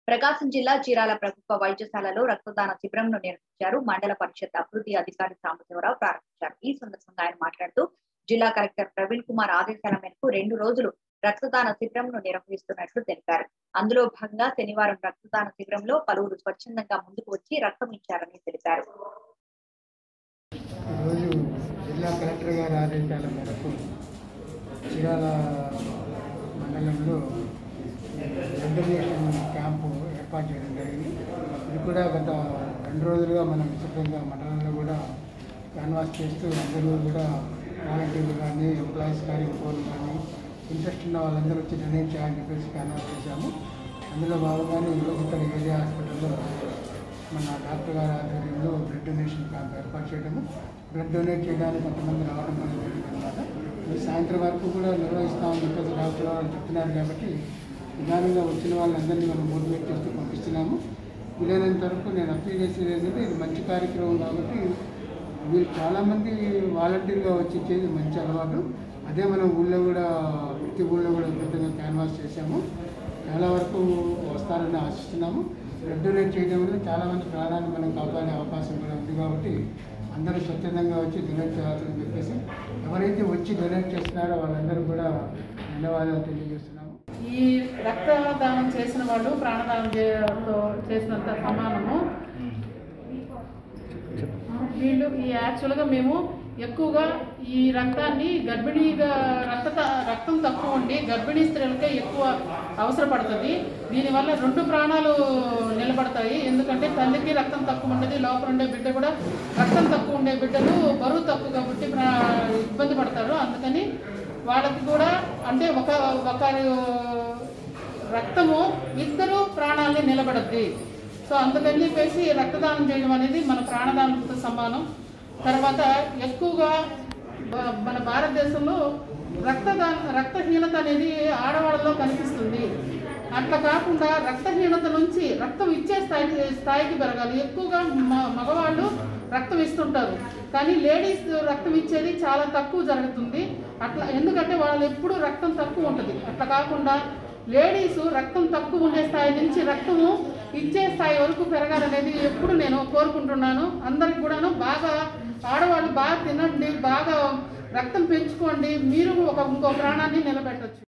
ప్రకాశం జిల్లా చీరాల ప్రభుత్వ వైద్యశాలలో రక్తదాన శిబిరంను నిర్వహించారు మండల పరిషత్ అభివృద్ధి అధికారి సాంబశివరావు ప్రారంభించారు ఈ సందర్భంగా ఆయన మాట్లాడుతూ జిల్లా కలెక్టర్ ప్రవీణ్ కుమార్ ఆదేశాల మేరకు రెండు రోజులు రక్తదాన శిబిరంను నిర్వహిస్తున్నట్లు తెలిపారు అందులో భాగంగా శనివారం రక్తదాన శిబిరంలో పలువురు స్వచ్ఛందంగా ముందుకు వచ్చి రక్తం ఇచ్చారని తెలిపారు ఈరోజు జిల్లా కలెక్టర్ గారి ఆదేశాల మేరకు చీరాల మండలంలో రెగ్యులేషన్ క్యాంపు ఏర్పాటు చేయడం జరిగింది ఇది కూడా గత రెండు రోజులుగా మనం విస్తృతంగా మండలంలో కూడా క్యాన్వాస్ చేస్తూ అందరూ కూడా వాలంటీర్లు కానీ ఎంప్లాయీస్ కానీ ఇంకోళ్ళు కానీ ఇంట్రెస్ట్ ఉన్న వాళ్ళందరూ వచ్చి డొనేట్ చేయాలని చెప్పేసి క్యాన్వాస్ చేశాము అందులో భాగంగానే ఈరోజు ఇక్కడ ఏరియా హాస్పిటల్లో మన డాక్టర్ గారి ఆధ్వర్యంలో బ్లడ్ డొనేషన్ క్యాంప్ ఏర్పాటు చేయడము బ్లడ్ డొనేట్ చేయడానికి కొంతమంది రావడం అనేది జరిగిందనమాట ఈ సాయంత్రం వరకు కూడా నిర్వహిస్తామని చెప్పేసి డాక్టర్ గారు చెప్తున్నారు కాబట్టి నిదానంగా వచ్చిన వాళ్ళందరినీ మనం మోటివేట్ చేస్తూ పంపిస్తున్నాము వీలైనంత వరకు నేను అప్పీల్ చేసేది ఏంటంటే ఇది మంచి కార్యక్రమం కాబట్టి వీళ్ళు చాలామంది వాలంటీర్గా వచ్చి ఇచ్చేది మంచి అలవాటు అదే మనం ఊళ్ళో కూడా ప్రతి ఊళ్ళో కూడా విధంగా క్యాన్వాస్ చేశాము చాలా వరకు వస్తారని ఆశిస్తున్నాము బ్లడ్ డొనేట్ చేయడం వల్ల చాలామంది ప్రాణాన్ని మనం కాపాడే అవకాశం కూడా ఉంది కాబట్టి అందరూ స్వచ్ఛందంగా వచ్చి డొనేట్ చేయాలని చెప్పేసి ఎవరైతే వచ్చి డొనేట్ చేస్తున్నారో వాళ్ళందరూ కూడా ధన్యవాదాలు తెలియజేస్తున్నాము ఈ రక్తదానం చేసిన వాళ్ళు ప్రాణదానం చేయడంతో చేసినంత సమానము వీళ్ళు ఈ యాక్చువల్గా మేము ఎక్కువగా ఈ రక్తాన్ని గర్భిణీగా రక్త రక్తం తక్కువ ఉండి గర్భిణీ స్త్రీలకే ఎక్కువ అవసరపడుతుంది దీనివల్ల రెండు ప్రాణాలు నిలబడతాయి ఎందుకంటే తల్లికి రక్తం తక్కువ ఉండేది లోపల ఉండే బిడ్డ కూడా రక్తం తక్కువ ఉండే బిడ్డలు బరువు తక్కువ కాబట్టి ప్రా- ఇబ్బంది పడతారు అందుకని వాళ్ళకి కూడా అంటే ఒక ఒకరు రక్తము ఇద్దరు ప్రాణాలని నిలబడద్ది సో అందుకని చెప్పేసి రక్తదానం చేయడం అనేది మన ప్రాణదానంతో సమానం తర్వాత ఎక్కువగా బ- మన భారతదేశంలో రక్తదాన రక్తహీనత అనేది ఆడవాళ్ళలో కనిపిస్తుంది అట్లా కాకుండా రక్తహీనత నుంచి రక్తం ఇచ్చే స్థాయికి స్థాయికి పెరగాలి ఎక్కువగా మ- మగవాళ్ళు రక్తం ఇస్తుంటారు కానీ లేడీస్ రక్తం ఇచ్చేది చాలా తక్కువ జరుగుతుంది అట్లా ఎందుకంటే వాళ్ళు ఎప్పుడు రక్తం తక్కువ ఉంటుంది అట్లా కాకుండా లేడీస్ రక్తం తక్కువ ఉండే స్థాయి నుంచి రక్తము ఇచ్చే స్థాయి వరకు పెరగాలనేది ఎప్పుడు నేను కోరుకుంటున్నాను అందరికి కూడాను బాగా ఆడవాళ్ళు బాగా తినండి బాగా రక్తం పెంచుకోండి మీరు ఒక ఇంకో ప్రాణాన్ని నిలబెట్టచ్చు